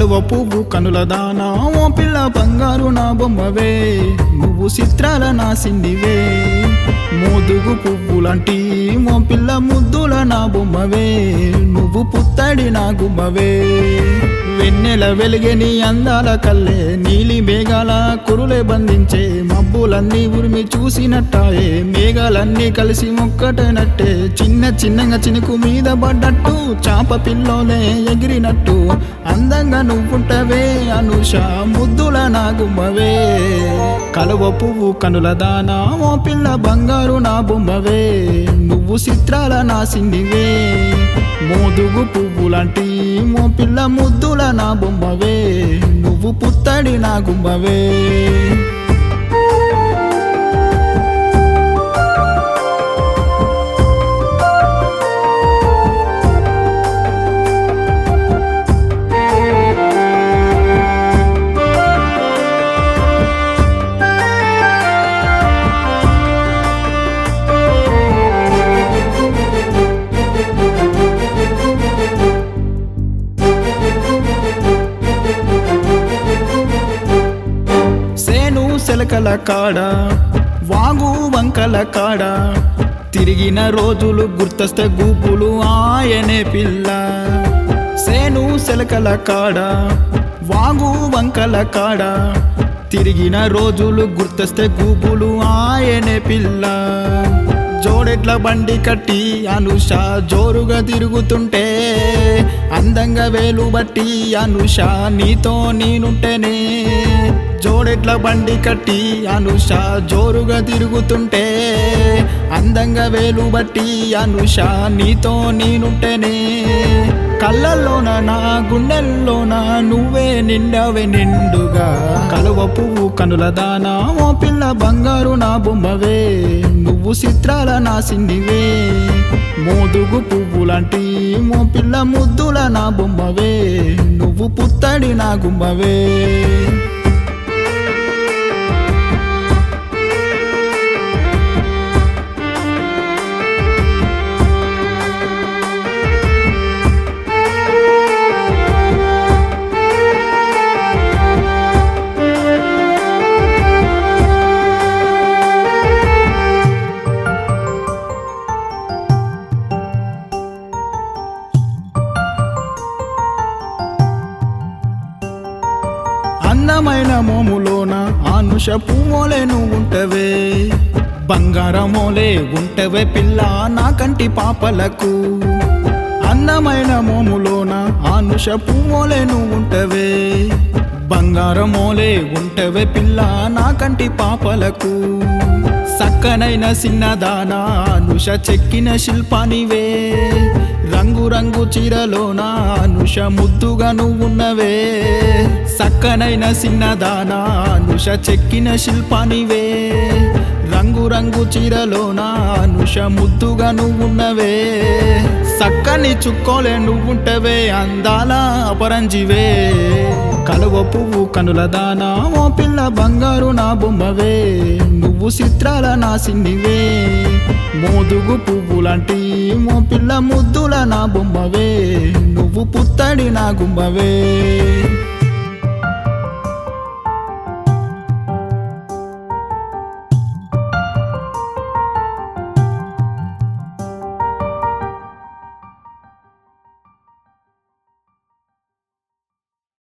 కలువ పువ్వు కనుల దానా ఓ పిల్ల బంగారు నా బొమ్మవే నువ్వు చిత్రాల నా సిండివే మోదుగు పువ్వులంటి ఓ పిల్ల ముద్దుల నా బొమ్మవే నువ్వు పుత్తడి నా గుమ్మవే వెన్నెల వెలిగే నీ అందాల కల్లే నీలి మేఘాల కురులే బంధించే మబ్బులన్నీ ఉరిమి చూసినట్టాయే మేఘాలన్నీ కలిసి మొక్కటనట్టే చిన్న చిన్నగా చినుకు మీద పడ్డట్టు చాప పిల్లోనే ఎగిరినట్టు అందంగా నువ్వుంటవే అనుష ముద్దుల నా గుమ్మవే కలువ పువ్వు కనుల దానా ఓ పిల్ల బంగారు నా బొమ్మవే నువ్వు చిత్రాల నా సిండివే మోదుగు పువ్వులాంటి ఓ పిల్ల ముద్దుల నా బొమ్మవే నువ్వు పుత్తడి నా గుమ్మవే సేను సెలకల కాడ వాగు వంకల కాడ తిరిగిన రోజులు గుర్తొస్తే గూపులు ఆయనే పిల్ల సేను సెలకల కాడ వాగు వంకల కాడ తిరిగిన రోజులు గుర్తొస్తే గూపులు ఆయనే పిల్ల జోడెట్ల బండి కట్టి అనుష జోరుగా తిరుగుతుంటే అందంగా వేలు బట్టి అనుష నీతో నేనుంటేనే జోడెట్ల బండి కట్టి అనుష జోరుగా తిరుగుతుంటే అందంగా వేలు బట్టి అనుష నీతో నేనుంటేనే కళ్ళల్లోన నా గుండెల్లోన నువ్వే నిండవే నిండుగా కలువ పువ్వు కనుల దానా ఓ పిల్ల బంగారు నా బొమ్మవే నువ్వు చిత్రాల నా సిండివే మోదుగు పువ్వులాంటి ఓ పిల్ల ముద్దుల నా బొమ్మవే నువ్వు పుత్తడి నా గుమ్మవే అందమైన మోములోన ఆనుష పువ్వులే నువ్వు ఉంటవే బంగారమోలే ఉంటవే పిల్ల నా కంటి పాపలకు అందమైన మోములోన ఆనుష పువ్వులే నువ్వు ఉంటవే బంగారమోలే ఉంటవే పిల్ల నా కంటి పాపలకు సక్కనైన సిన్నదానా అనుష చెక్కిన శిల్పానివే రంగు రంగు చీరలోన అనుష ముద్దుగా నువ్వున్నవే సక్కనైన సిన్నదానా అనుష చెక్కిన శిల్పానివే రంగు రంగు చీరలోన అనుష ముద్దుగా నువ్వున్నవే సక్కని చుక్కోలే నువ్వుంటవే అందాల అపరంజివే కలువ పువ్వు కనుల దానా ఓ పిల్ల బంగారు నా బొమ్మవే నువ్వు చిత్రాల నా సిండివే మోదుగు పువ్వులాంటి ఓ పిల్ల ముద్దుల నా బొమ్మవే నువ్వు పుత్తడి నా గుమ్మవే